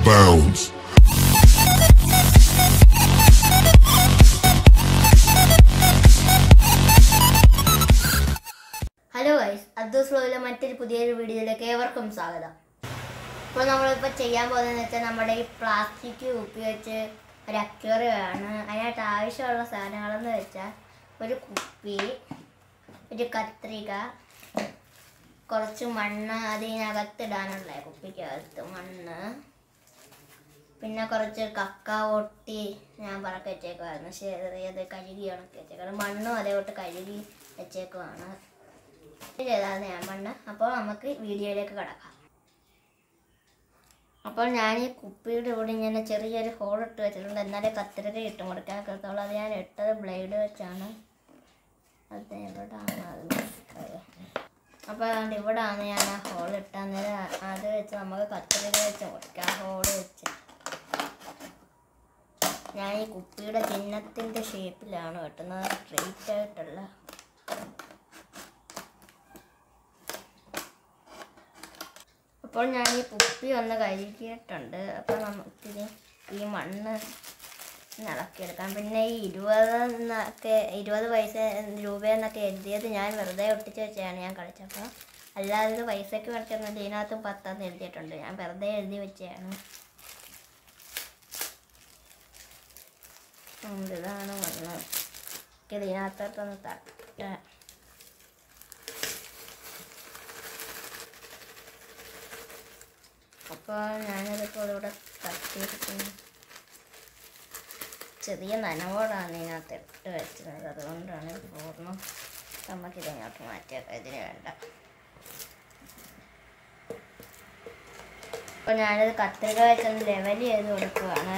bounds. Hello guys Abdus ഫ്ലോയിലെ മറ്റൊരു പുതിയൊരു വീഡിയോയിലേക്ക് ഏവർക്കും സ്വാഗതം ഇപ്പോൾ നമ്മളിപ്പോൾ ചെയ്യാൻ പോകുന്നതെന്ന് വെച്ചാൽ നമ്മുടെ ഈ പ്ലാസ്റ്റിക് കുപ്പി വെച്ച് ഒരു അക്വേറിയമാണ് അതിനായിട്ട് ആവശ്യമുള്ള സാധനങ്ങളെന്ന് വെച്ചാൽ ഒരു കുപ്പി ഒരു കത്രിക കുറച്ച് മണ്ണ് അതിനകത്തിടാനുള്ള കുപ്പിക്കകത്ത് മണ്ണ് പിന്നെ കുറച്ച് കക്ക ഒട്ടി ഞാൻ പറക്കി വെച്ചേക്കുമായിരുന്നു ചെറിയത് കഴുകി ഉണക്കി വെച്ചേക്കാണ് മണ്ണും അതേപോട്ട് കഴുകി വെച്ചേക്കുവാണ് ചെയ്താണ് ഞാൻ മണ്ണ് അപ്പോൾ നമുക്ക് വീഡിയോയിലേക്ക് കിടക്കാം അപ്പോൾ ഞാൻ ഈ കുപ്പിയുടെ കൂടെ ഇങ്ങനെ ചെറിയൊരു ഹോൾ ഇട്ട് വെച്ചിട്ടുണ്ട് എന്നാലേ കത്തിരിക ഇട്ട് കൊടുക്കാൻ കിടത്തുള്ളൂ അത് ഞാൻ ഇട്ടത് ബ്ലേഡ് വെച്ചാണ് അത് എവിടെയാണ് അത് മനസ്സിലായോ അപ്പോൾ അതുകൊണ്ട് ഇവിടെയാണ് ഞാൻ ആ ഹോൾ ഇട്ട് അന്നേരം അത് വെച്ച് നമുക്ക് കത്തിരിക വെച്ച് കൊടുക്കാം ഹോൾ വെച്ച് ഞാൻ ഈ കുപ്പിയുടെ ചിഹ്നത്തിൻ്റെ ഷേപ്പിലാണ് വെട്ടുന്നത് സ്ട്രെയിറ്റ് ആയിട്ടുള്ള അപ്പോൾ ഞാൻ ഈ കുപ്പി ഒന്ന് കഴുകിയിട്ടുണ്ട് അപ്പോൾ നമുക്കിനി ഈ മണ്ണ് ഇളക്കിയെടുക്കാം പിന്നെ ഈ ഇരുപത് എന്നൊക്കെ ഇരുപത് പൈസ രൂപയെന്നൊക്കെ എഴുതിയത് ഞാൻ വെറുതെ ഒട്ടിച്ച് വെച്ചാണ് ഞാൻ കളിച്ചപ്പോൾ അല്ലാതെ ഇത് പൈസയ്ക്ക് മേടിച്ചൊന്നും ഇതിനകത്തും പത്തെന്ന് എഴുതിയിട്ടുണ്ട് ഞാൻ വെറുതെ എഴുതി വെച്ചതാണ് ഉം, ഇതാണ് മണ്ണ് ഇതിനകത്തോട്ടൊന്ന് തട്ട അപ്പോൾ ഞാനിതിപ്പോൾ ഇവിടെ തട്ടിയിരിക്കുന്നു ചെറിയ നനവോടാണ് ഇതിനകത്ത് ഇട്ട് വെച്ചിരുന്നത് അതുകൊണ്ടാണ് ഇത് പൂർണ്ണം നമുക്കിതിങ്ങോട്ട് മാറ്റിയേക്കാം ഇതിന് വേണ്ട അപ്പോൾ ഞാനിത് കത്രിക വെച്ചൊന്ന് ലെവൽ ചെയ്ത് കൊടുക്കുവാണ്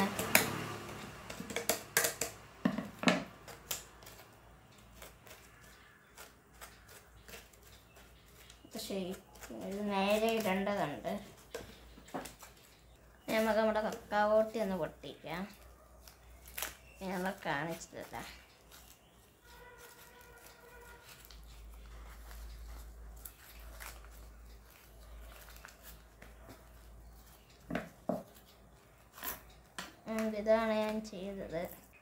ഷേപ്പ് ഇത് നേരെ ഇടേണ്ടതുണ്ട് നമുക്ക് നമ്മുടെ കക്കാവോട്ടി ഒന്ന് പൊട്ടിക്കാം ഞങ്ങളെ കാണിച്ചില്ല ഉം, ഇതാണ് ഞാൻ ചെയ്തത്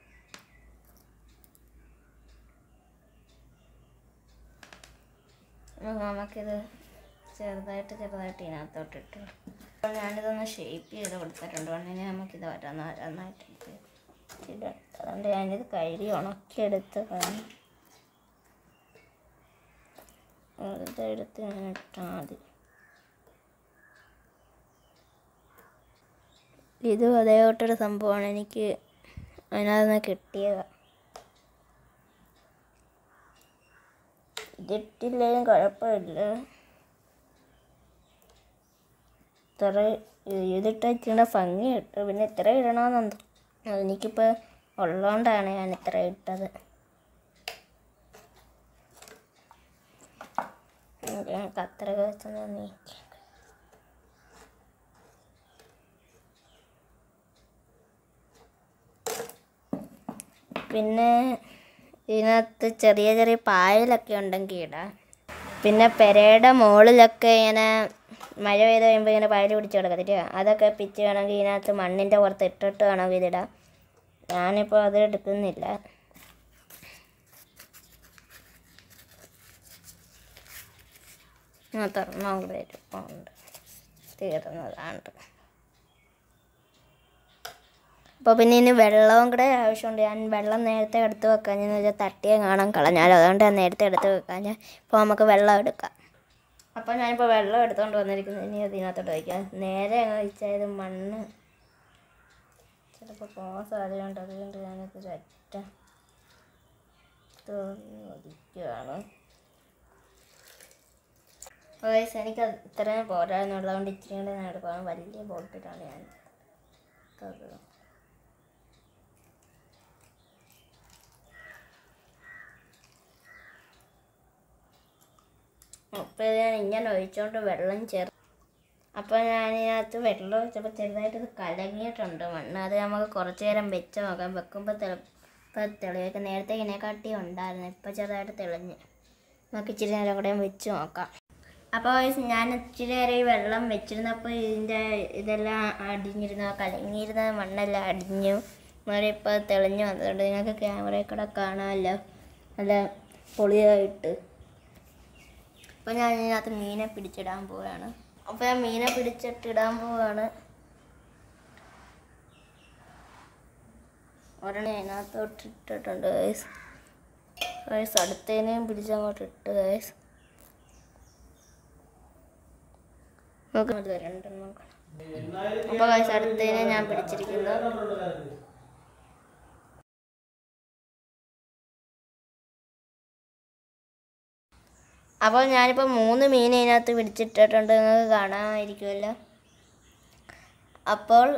ഉം, നമുക്കിത് ചെറുതായിട്ട് ചെറുതായിട്ട് ഇതിനകത്തോട്ട് ഇട്ട് അപ്പോൾ ഞാനിതൊന്ന് ഷേപ്പ് ചെയ്ത് കൊടുത്തിട്ടുണ്ട് ഉടനെ നമുക്കിത് ഓരോന്ന് ഓരോന്നായിട്ട് ഇത് ഇടാം അതുകൊണ്ട് ഞാനിത് കഴുകി ഉണക്കിയെടുത്ത് വേണം ഇതെടുത്ത് ഞാൻ ഇട്ടാൽ മതി ഇതും അതേപോട്ടൊരു സംഭവമാണ് എനിക്ക് അതിനകത്ത് കിട്ടിയത് ഇതിട്ടില്ലെങ്കിലും കുഴപ്പമില്ല ഇത്ര ഇതിട്ട് ഇച്ചിരി ഭംഗി കിട്ടും പിന്നെ ഇത്ര ഇടണമെന്നുണ്ട് എനിക്കിപ്പോൾ ഉള്ളതുകൊണ്ടാണ് ഞാൻ ഇത്ര ഇട്ടത് ഞാൻ കത്രിക വെച്ചൊന്ന് നീക്കി പിന്നെ ഇതിനകത്ത് ചെറിയ ചെറിയ പായലൊക്കെ ഉണ്ടെങ്കിൽ ഇടാം പിന്നെ പെരയുടെ മുകളിലൊക്കെ ഇങ്ങനെ മഴ പെയ്ത് കഴിയുമ്പോൾ ഇങ്ങനെ പായൽ പിടിച്ച് കിടക്കത്തില്ല അതൊക്കെ പിച്ച് വേണമെങ്കിൽ ഇതിനകത്ത് മണ്ണിൻ്റെ പുറത്ത് ഇട്ടിട്ട് വേണമെങ്കിൽ ഇതിടാം ഞാനിപ്പോൾ അത് എടുക്കുന്നില്ല അതൊരെണ്ണം കൂടെ ഇരിപ്പുണ്ട് തീർന്നതാണ്ട് അപ്പോൾ പിന്നെ ഇനി വെള്ളവും കൂടെ ആവശ്യമുണ്ട് ഞാൻ വെള്ളം നേരത്തെ എടുത്ത് വെക്കാൻ എന്ന് വെച്ചാൽ തട്ടിയെ കാണാൻ കളഞ്ഞാൽ അതുകൊണ്ട് ഞാൻ നേരത്തെ എടുത്ത് വെക്കാൻ ഇപ്പോൾ നമുക്ക് വെള്ളം എടുക്കാം അപ്പോൾ ഞാനിപ്പോൾ വെള്ളം എടുത്തുകൊണ്ട് വന്നിരിക്കുന്നത് ഇനി അതിനകത്തോട്ട് വയ്ക്കാം നേരെ അങ്ങ് വെച്ചാൽ ഇത് മണ്ണ് ചിലപ്പോൾ പോകാൻ സാധ്യതയുണ്ട് അതുകൊണ്ട് ഞാനിത് ഒറ്റ ഒതുക്കുകയാണ് വയസ്സ് എനിക്ക് ഇത്രയും പോരാന്നുള്ളതുകൊണ്ട് ഇച്ചിരി കൂടെ ഞാൻ എടുക്കുകയാണ് വലിയ ബോട്ടിലാണ് ഞാൻ എടുത്തത് അപ്പോൾ ഞാൻ ഇങ്ങനെ ഒഴിച്ചുകൊണ്ട് വെള്ളം ചേർ അപ്പോൾ ഞാനിതിനകത്ത് വെള്ളം ഒഴിച്ചപ്പോൾ ചെറുതായിട്ട് ഇത് കലങ്ങിയിട്ടുണ്ട് മണ്ണ് അത് നമുക്ക് കുറച്ച് നേരം വെച്ച് നോക്കാം വെക്കുമ്പോൾ തെളിപ്പോൾ തെളിയൊക്കെ നേരത്തെ ഇതിനെക്കാട്ടി ഉണ്ടായിരുന്നു ഇപ്പോൾ ചെറുതായിട്ട് തെളിഞ്ഞ് നമുക്ക് ഇച്ചിരി നേരം കൂടെ വെച്ച് നോക്കാം അപ്പോൾ ഞാൻ ഇച്ചിരി നേരം ഈ വെള്ളം വെച്ചിരുന്നപ്പോൾ ഇതിൻ്റെ ഇതെല്ലാം അടിഞ്ഞിരുന്നു ആ കലങ്ങിയിരുന്ന മണ്ണെല്ലാം അടിഞ്ഞു മാറി ഇപ്പോൾ തെളിഞ്ഞു വന്നതുകൊണ്ട് നിങ്ങൾക്ക് ക്യാമറയിൽ കൂടെ കാണാമല്ലോ നല്ല പൊളിയായിട്ട് അപ്പോൾ ഞാൻ ഇതിനകത്ത് മീനെ പിടിച്ചിടാൻ പോവുകയാണ് അപ്പോൾ ഞാൻ മീനെ പിടിച്ചിട്ടിടാൻ പോവുകയാണ് ഒരെണ്ണം അതിനകത്തോട്ട് ഇട്ടിട്ടുണ്ട് ഗൈസ് ഗൈസ് അടുത്തതിനെയും പിടിച്ചങ്ങോട്ട് ഇട്ട് ഗൈസ് നോക്കാം അത് രണ്ടെണ്ണം നോക്കണം അപ്പോൾ ഗൈസ് അടുത്തതിനെ ഞാൻ പിടിച്ചിരിക്കുന്നു അപ്പോൾ ഞാനിപ്പോൾ മൂന്ന് മീൻ ഇതിനകത്ത് പിടിച്ചിട്ടിട്ടുണ്ട് നിങ്ങൾക്ക് കാണാമായിരിക്കുമല്ലോ അപ്പോൾ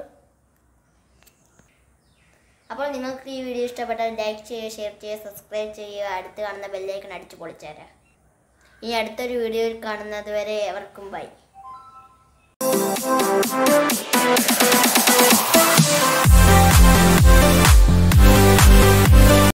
അപ്പോൾ നിങ്ങൾക്ക് ഈ വീഡിയോ ഇഷ്ടപ്പെട്ടാൽ ലൈക്ക് ചെയ്യുക ഷെയർ ചെയ്യുക സബ്സ്ക്രൈബ് ചെയ്യുക അടുത്ത് കാണുന്ന ബെല്ലൈക്കൺ അടിച്ച് പൊളിച്ചേരാം ഇനി അടുത്തൊരു വീഡിയോയിൽ കാണുന്നത് വരെ എവർക്കും ബൈ